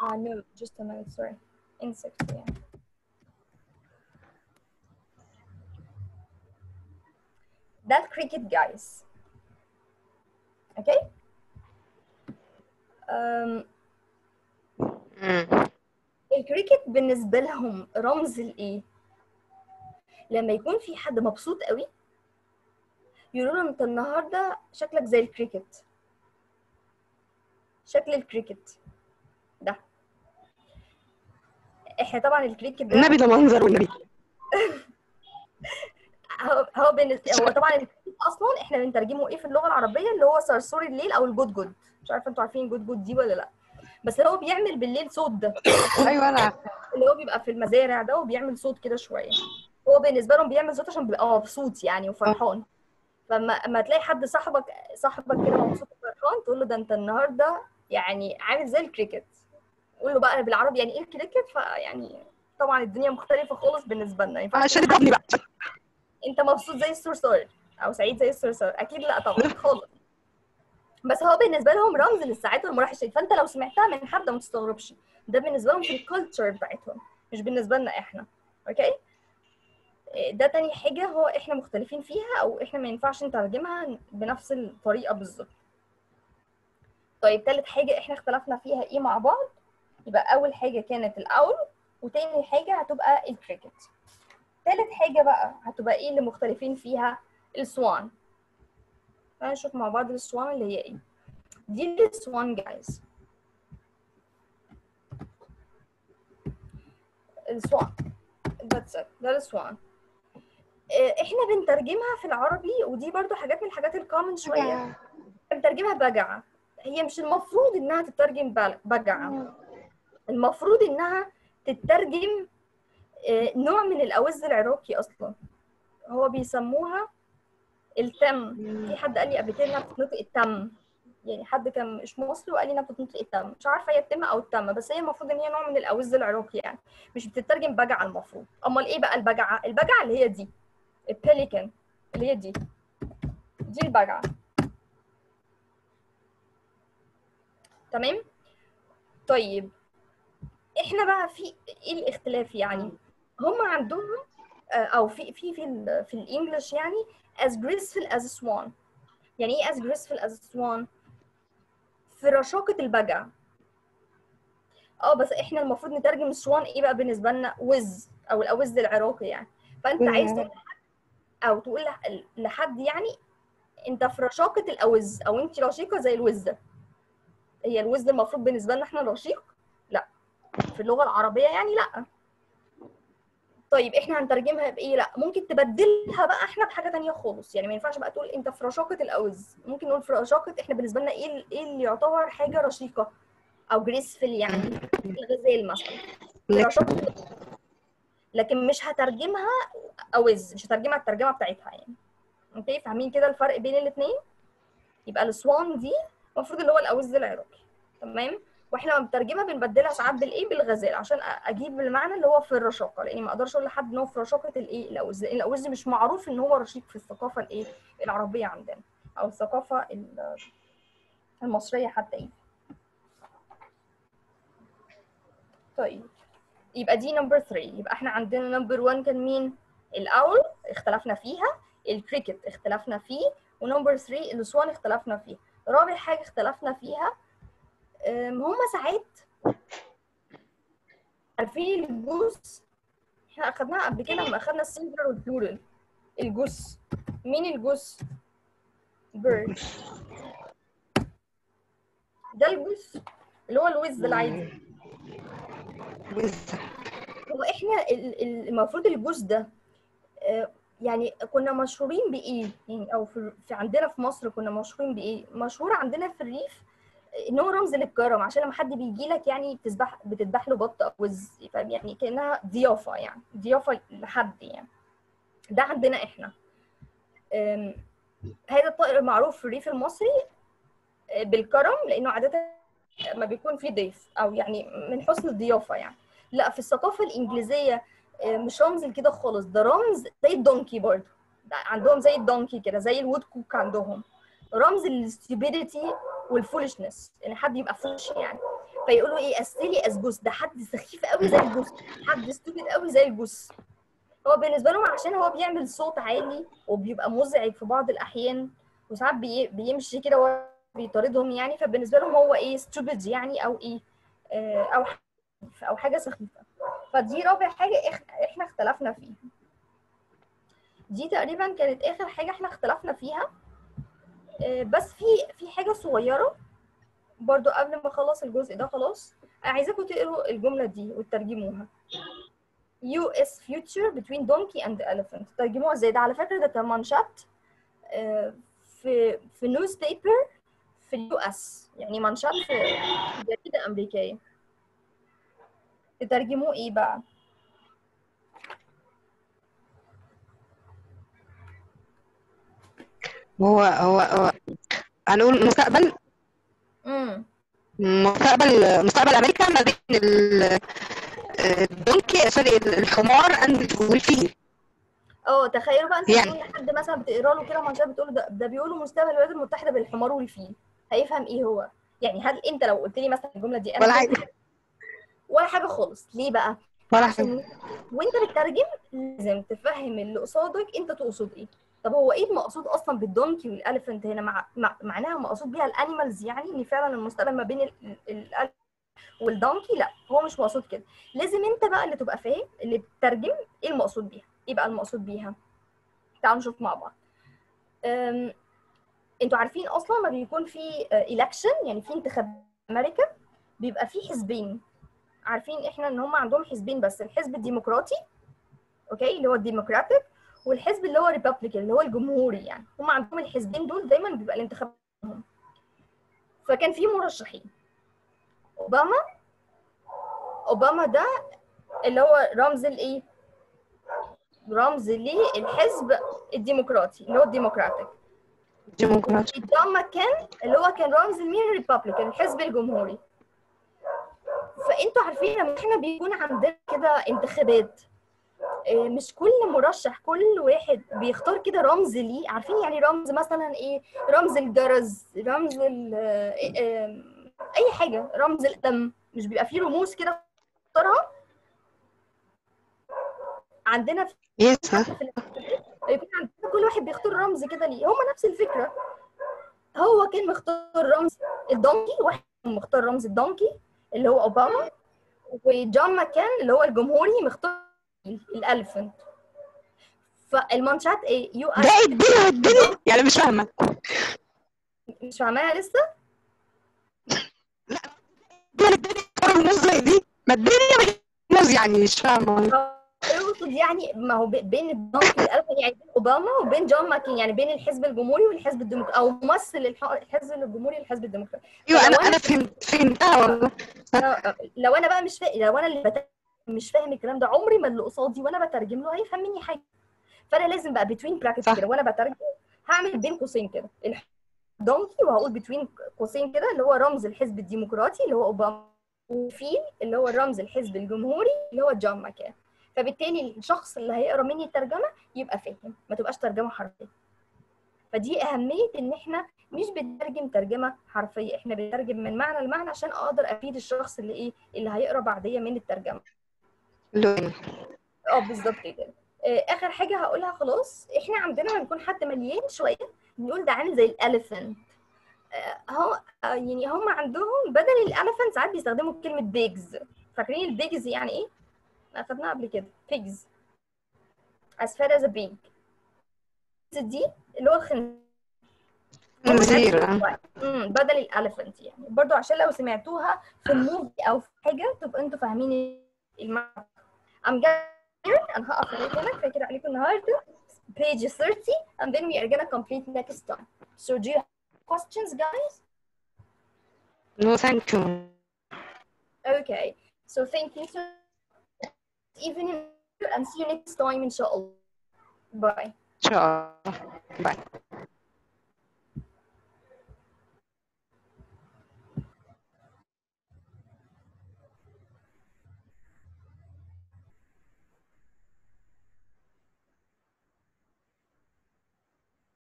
Uh, no, just a minute, sorry. Insect, yeah. That cricket, guys. Okay? Um, مم. الكريكت بالنسبة لهم رمز الإيه؟ لما يكون في حد مبسوط قوي يقولوا له أنت النهاردة شكلك زي الكريكت شكل الكريكت ده احنا طبعا الكريكت ده النبي ده منظر والنبي هو هو بالنسبة هو طبعا الكريكت اصلا احنا بنترجمه ايه في اللغه العربيه اللي هو صرصور الليل او الجود جود مش عارفه انتوا عارفين جود جود دي ولا لا بس هو بيعمل بالليل صوت ده ايوه انا عارفه اللي هو بيبقى في المزارع ده وبيعمل صوت كده شويه هو بالنسبه لهم بيعمل صوت عشان بيبقى مبسوط يعني وفرحان فما اما تلاقي حد صاحبك صاحبك كده مبسوط وفرحان تقول له ده انت النهارده يعني عامل زي الكريكت قول له بقى بالعربي يعني ايه الكريكت فيعني طبعا الدنيا مختلفه خالص بالنسبه لنا ما ينفعش عشان تضربني بقى انت مبسوط زي الصرصار او سعيد زي الصرصار اكيد لا طبعا خالص بس هو بالنسبه لهم رمز للسعاده والمراحه الشديده فانت لو سمعتها من حد ما تستغربش ده بالنسبه لهم في الكالتشر بتاعتهم مش بالنسبه لنا احنا اوكي إيه، ده تاني حاجه هو احنا مختلفين فيها او احنا ما ينفعش نترجمها بنفس الطريقه بالظبط طيب تالت حاجه احنا اختلفنا فيها ايه مع بعض يبقى اول حاجه كانت الاول وتاني حاجه هتبقى الكريكت تالت حاجة بقى هتبقى ايه اللي مختلفين فيها السوان تعالوا نشوف مع بعض السوان اللي هي ايه دي السوان جايز السوان that's it ده السوان آه، احنا بنترجمها في العربي ودي برضو حاجات من الحاجات الكومن شوية بنترجمها بجعة هي مش المفروض انها تترجم بل- بجعة المفروض انها تترجم آه، نوع من الأوز العراقي أصلا هو بيسموها التم في حد قال لي قبل كده انها بتتنطق التم يعني حد كان مش مصري وقال لي انها بتتنطق التم مش عارفه هي التم او التم بس هي المفروض ان هي نوع من الاوز العراقي يعني مش بتترجم بجعه المفروض امال ايه بقى البجعه البجعه اللي هي دي البليكن اللي هي دي دي البجعه تمام طيب احنا بقى في ايه الاختلاف يعني هم عندهم آه، او في في في ال في الانجليش يعني as graceful as a swan يعني ايه as graceful as a swan في رشاقة البجع اه بس احنا المفروض نترجم السوان ايه بقى بالنسبة لنا وز او الاوز العراقي يعني فانت وز عايز العراقي. تقول لحد او تقول لح- لحد يعني انت في رشاقة الاوز او انت رشيقة زي الوزة هي الوز المفروض بالنسبة لنا احنا رشيق لا في اللغة العربية يعني لا طيب احنا هنترجمها بايه لا ممكن تبدلها بقى احنا بحاجه تانية خالص يعني ما ينفعش بقى تقول انت في رشاقه الاوز ممكن نقول في رشاقه احنا بالنسبه لنا ايه ال- ايه اللي يعتبر حاجه رشيقه او جريسفل يعني الغزال مثلا في رشاقه لكن مش هترجمها اوز مش هترجمها الترجمه بتاعتها يعني اوكي فاهمين كده الفرق بين الاثنين يبقى السوان دي المفروض اللي هو الاوز العراقي تمام واحنا لما بنترجمها بنبدلها ساعات بالايه بالغزال عشان أ- اجيب المعنى اللي هو في الرشاقه لاني ما اقدرش اقول لحد ان هو في رشاقه الايه الاوز لان الاوز مش معروف ان هو رشيق في الثقافه الايه العربيه عندنا او الثقافه ال- المصريه حتى ايه طيب يبقى دي نمبر 3 يبقى احنا عندنا نمبر 1 كان مين الاول اختلفنا فيها الكريكت اختلفنا فيه ونمبر 3 الاسوان اختلفنا فيه رابع حاجه اختلفنا فيها أم، هما ساعات عارفين الجوس احنا اخدناها قبل كده لما اخدنا السنجلر والبلورال الجوس مين الجوس بيرد ده الجوس اللي هو الوز العادي وز هو احنا ال- ال- المفروض الجوز ده آه، يعني كنا مشهورين بايه يعني او في في عندنا في مصر كنا مشهورين بايه مشهور عندنا في الريف ان هو رمز للكرم عشان لما حد بيجي لك يعني بتذبح بتذبح له بط او وز فاهم يعني كانها ضيافه يعني ضيافه لحد يعني ده عندنا احنا أم، هذا الطائر معروف في الريف المصري آه، بالكرم لانه عاده ما بيكون في ضيف او يعني من حسن الضيافه يعني لا في الثقافه الانجليزيه آه، مش رمز لكده خالص ده رمز زي الدونكي برضه ده عندهم زي الدونكي كده زي الوود كوك عندهم رمز للستيبيديتي والفولشنس ان حد يبقى فولش يعني فيقولوا ايه السيلي از جوس ده حد سخيف قوي زي الجوس حد ستوبد قوي زي الجوس هو بالنسبه لهم عشان هو بيعمل صوت عالي وبيبقى مزعج في بعض الاحيان وساعات بي... بيمشي كده ورا بيطاردهم يعني فبالنسبه لهم هو ايه ستوبد يعني او ايه آه، او او حاجه سخيفه فدي رابع حاجه إح- احنا اختلفنا فيها دي تقريبا كانت اخر حاجه احنا اختلفنا فيها آه، بس في في حاجه صغيره برضو قبل ما اخلص الجزء ده خلاص عايزاكم تقروا الجمله دي وتترجموها US future between donkey and elephant ترجموها ازاي ده على فكره ده كان مانشات آه، في في نيوز بيبر في اليو اس يعني مانشات في في جريده امريكيه تترجموه ايه بقى هو هو هو هنقول مستقبل امم مستقبل مستقبل امريكا ما بين ال- الدونكي سوري الحمار اند والفيل اه تخيلوا بقى انت يعني. بتقول لحد مثلا بتقرا له كده مانشات بتقول له ده, ده بيقولوا مستقبل الولايات المتحده بالحمار والفيل هيفهم ايه هو يعني هل انت لو قلت لي مثلا الجمله دي انا ولا فهمت حاجه ولا حاجه خالص ليه بقى ولا عشان حاجه وانت بتترجم لازم تفهم اللي قصادك انت تقصد ايه طب هو ايه المقصود اصلا بالدونكي والاليفنت هنا مع... مع... معناها مقصود بيها الانيمالز يعني ان فعلا المستقبل ما بين ال... ال... ال... والدونكي لا هو مش مقصود كده لازم انت بقى اللي تبقى فاهم اللي بتترجم ايه المقصود بيها ايه بقى المقصود بيها تعالوا نشوف مع بعض أم... انتوا عارفين اصلا ما بيكون في الكشن يعني في انتخابات في امريكا بيبقى في حزبين عارفين احنا ان هم عندهم حزبين بس الحزب الديمقراطي اوكي اللي هو الديمقراطيك والحزب اللي هو ريبابليكان اللي هو الجمهوري يعني هم عندهم الحزبين دول دايما بيبقى الانتخاب بينهم. فكان في مرشحين اوباما اوباما ده اللي هو رمز الايه رمز للحزب الديمقراطي اللي هو الديمقراطيك ديمقراطي جون ماكين اللي هو كان رمز مين الريبابليكان الحزب الجمهوري فانتوا عارفين لما احنا بيكون عندنا كده انتخابات إيه، مش كل مرشح كل واحد بيختار كده رمز ليه عارفين يعني رمز مثلا ايه رمز الجرس رمز ال إيه، إيه، اي حاجه رمز القلم مش بيبقى فيه رموز كده اختارها عندنا في يس ها في الانتخابات يكون عندنا كل واحد بيختار رمز كده ليه هما نفس الفكره هو كان مختار رمز الدونكي واحد مختار رمز الدونكي اللي هو اوباما وجون ماكان اللي هو الجمهوري مختار الالفنت فالمانشات ايه يو ده اس اديني اديني يعني مش فاهمه مش فاهماها لسه اديني اديني رموز زي دي ما اديني رموز يعني مش فاهمه يقصد يعني ما هو بي- بين الدونكي والالفنت يعني بين اوباما وبين جون ماكين يعني بين الحزب الجمهوري والحزب الديمقراطي او ممثل الح- الحزب الجمهوري والحزب الديمقراطي ايوه انا فلو انا فهمت فهمتها والله أنا- لو انا بقى مش فا... لو انا اللي بت... مش فاهم الكلام ده عمري ما اللي قصادي وانا بترجم له هيفهم مني حاجه فانا لازم بقى بتوين براكتس صح. كده وانا بترجم هعمل بين قوسين كده الدونكي وهقول بتوين قوسين كده اللي هو رمز الحزب الديمقراطي اللي هو اوباما وفيل اللي هو رمز الحزب الجمهوري اللي هو جون ماكان فبالتالي الشخص اللي هيقرا مني الترجمه يبقى فاهم ما تبقاش ترجمه حرفيه فدي اهميه ان احنا مش بنترجم ترجمه حرفيه احنا بنترجم من معنى لمعنى عشان اقدر افيد الشخص اللي ايه اللي هيقرا بعديه من الترجمه لون اه بالظبط كده آه، اخر حاجه هقولها خلاص احنا عندنا لما يكون حد مليان شويه بنقول ده عامل زي الاليفنت هو آه، يعني هم عندهم بدل الاليفنت ساعات بيستخدموا كلمه بيجز فاكرين البيجز يعني ايه اخدناها قبل كده بيجز as fat as a pig دي اللي هو الخنزير خنزير آه. امم بدل الاليفنت يعني برضو عشان لو سمعتوها في الموفي او في حاجه تبقى انتوا فاهمين المعنى I'm gonna انا هقف لغايه هنا كفايه كده عليكم النهارده page 30 and then we are gonna complete next time so do you have questions guys No, thank you. okay so thank you to evening and see you next time inshallah bye إن شاء الله. Bye.